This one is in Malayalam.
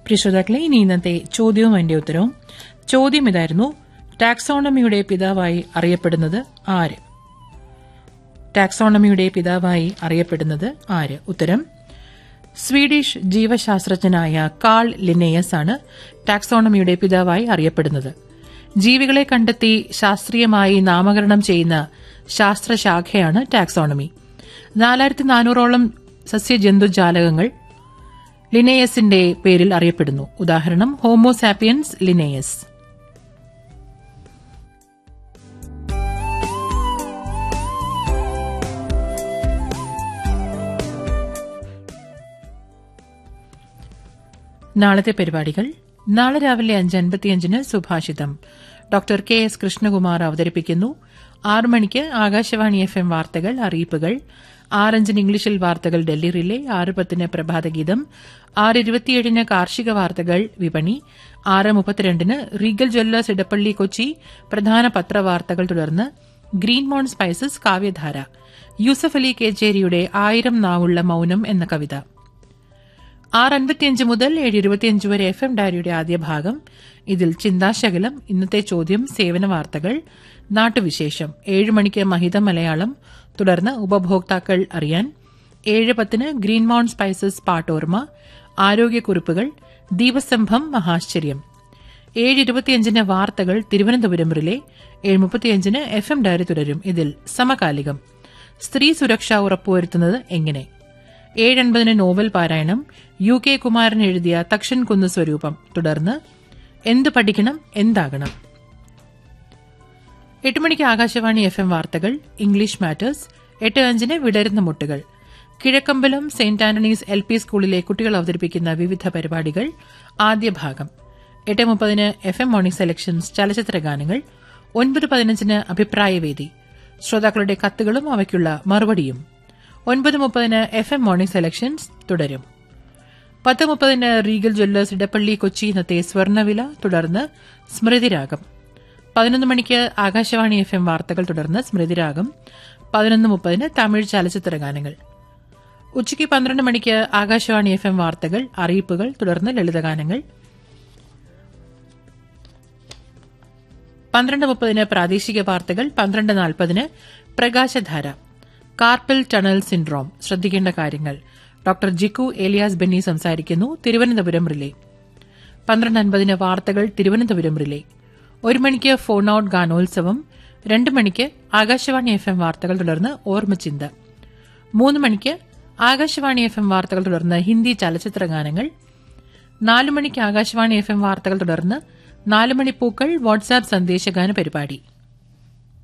പ്രിയ ശ്രോതാക്കളെ ഇനി ഇന്നത്തെ ചോദ്യവും അതിന്റെ ഉത്തരവും ചോദ്യം ഇതായിരുന്നു ടാക്സോണമിയുടെ പിതാവായി അറിയപ്പെടുന്നത് ആര് ടാക്സോണമിയുടെ പിതാവായി അറിയപ്പെടുന്നത് ആര് ഉത്തരം സ്വീഡിഷ് ജീവശാസ്ത്രജ്ഞനായ കാൾ ലിനേയസ് ആണ് ടാക്സോണമിയുടെ പിതാവായി അറിയപ്പെടുന്നത് ജീവികളെ കണ്ടെത്തി ശാസ്ത്രീയമായി നാമകരണം ചെയ്യുന്ന ശാസ്ത്രശാഖയാണ് ടാക്സോണമി നാലായിരത്തി നാനൂറോളം സസ്യജന്തുജാലകങ്ങൾ ലിനേയസിന്റെ പേരിൽ അറിയപ്പെടുന്നു ഉദാഹരണം ഹോമോസാപ്പിയൻസ് ലിനേയസ് നാളത്തെ പരിപാടികൾ നാളെ രാവിലെ അഞ്ച് അൻപത്തിയഞ്ചിന് സുഭാഷിതം ഡോക്ടർ കെ എസ് കൃഷ്ണകുമാർ അവതരിപ്പിക്കുന്നു ആറു മണിക്ക് ആകാശവാണി എഫ് എം വാർത്തകൾ അറിയിപ്പുകൾ ആറഞ്ചിന് ഇംഗ്ലീഷിൽ വാർത്തകൾ ഡൽഹി റിലേ ആറ് പത്തിന് പ്രഭാതഗീതം ആറ് ഇരുപത്തിയേഴിന് കാർഷിക വാർത്തകൾ വിപണി ആറ് മുപ്പത്തിരണ്ടിന് റീഗൽ ജ്വല്ലേഴ്സ് ഇടപ്പള്ളി കൊച്ചി പ്രധാന പത്രവാർത്തകൾ തുടർന്ന് ഗ്രീൻ മോൺ സ്പൈസസ് കാവ്യധാര യൂസഫ് അലി കേച്ചേരിയുടെ ആയിരം നാവുള്ള മൌനം എന്ന കവിത ആറ് അൻപത്തിയഞ്ച് മുതൽ ഏഴ് ഇരുപത്തിയഞ്ച് വരെ എഫ് എം ഡയറിയുടെ ആദ്യ ഭാഗം ഇതിൽ ചിന്താശകലം ഇന്നത്തെ ചോദ്യം സേവന വാർത്തകൾ നാട്ടുവിശേഷം ഏഴ് മണിക്ക് മഹിത മലയാളം തുടർന്ന് ഉപഭോക്താക്കൾ അറിയാൻ ഏഴ് പത്തിന് ഗ്രീൻ മൗണ്ട് സ്പൈസസ് പാട്ടോർമ ആരോഗ്യക്കുറിപ്പുകൾ ദീപസ്തംഭം മഹാശ്ചര്യം ഏഴ് ഇരുപത്തിയഞ്ചിന് വാർത്തകൾ തിരുവനന്തപുരം റിലേ ഏഴ് മുപ്പത്തിയഞ്ചിന് എഫ് എം ഡയറി തുടരും ഇതിൽ സമകാലികം സ്ത്രീ സുരക്ഷ ഉറപ്പുവരുത്തുന്നത് എങ്ങനെ ഏഴൻപതിന് നോവൽ പാരായണം യു കെ കുമാരൻ എഴുതിയ തക്ഷൻ കുന്ന് സ്വരൂപം തുടർന്ന് എന്ത് പഠിക്കണം എന്താകണം എട്ട് മണിക്ക് ആകാശവാണി എഫ് എം വാർത്തകൾ ഇംഗ്ലീഷ് മാറ്റേഴ്സ് എട്ട് അഞ്ചിന് വിടരുന്ന മുട്ടുകൾ Kizhakkambalam saint Antony's L P സ്കൂളിലെ കുട്ടികൾ അവതരിപ്പിക്കുന്ന വിവിധ പരിപാടികൾ ആദ്യ ഭാഗം എട്ട് മുപ്പതിന് എഫ് എം മോർണിംഗ് സെലക്ഷൻസ് ചലച്ചിത്ര ഗാനങ്ങൾ ഒൻപത് പതിനഞ്ചിന് അഭിപ്രായവേദി ശ്രോതാക്കളുടെ കത്തുകളും അവയ്ക്കുള്ള മറുപടിയും ഒൻപത് മുപ്പതിന് എഫ് എം മോർണിംഗ് സെലക്ഷൻസ് തുടരും പത്ത് മുപ്പതിന് റീഗൽ ജ്വല്ലേഴ്സ് ഇടപ്പള്ളി കൊച്ചി ഇന്നത്തെ സ്വർണ്ണവില തുടർന്ന് സ്മൃതിരാഗം പതിനൊന്ന് മണിക്ക് ആകാശവാണി എഫ് എം വാർത്തകൾ തുടർന്ന് സ്മൃതിരാഗം പതിനൊന്ന് മുപ്പതിന് തമിഴ് ചലച്ചിത്ര ഗാനങ്ങൾ ഉച്ചയ്ക്ക് പന്ത്രണ്ട് മണിക്ക് ആകാശവാണി എഫ് എം വാർത്തകൾ അറിയിപ്പുകൾ തുടർന്ന് ലളിതഗാനങ്ങൾ പന്ത്രണ്ട് മുപ്പതിന് പ്രാദേശിക വാർത്തകൾ പന്ത്രണ്ട് നാൽപ്പതിന് പ്രകാശധാര കാർപ്പൽ ടണൽ സിൻഡ്രോം ശ്രദ്ധിക്കേണ്ട കാര്യങ്ങൾ ഡോക്ടർ ജിക്കു ഏലിയാസ് ബെന്നി സംസാരിക്കുന്നു തിരുവനന്തപുരം റിലേ പന്ത്രണ്ട് അൻപതിന് വാർത്തകൾ തിരുവനന്തപുരം റിലേ ഒരു മണിക്ക് ഫോൺ ഔട്ട് ഗാനോത്സവം രണ്ട് മണിക്ക് ആകാശവാണി എഫ് എം വാർത്തകൾ തുടർന്ന് ഓർമ്മചിന്ത മൂന്ന് മണിക്ക് ആകാശവാണി എഫ് എം വാർത്തകൾ തുടർന്ന് ഹിന്ദി ചലച്ചിത്ര ഗാനങ്ങൾ നാല് മണിക്ക് ആകാശവാണി എഫ് എം വാർത്തകൾ തുടർന്ന് നാല് മണിപ്പൂക്കൾ വാട്സാപ്പ് സന്ദേശഗാന പരിപാടി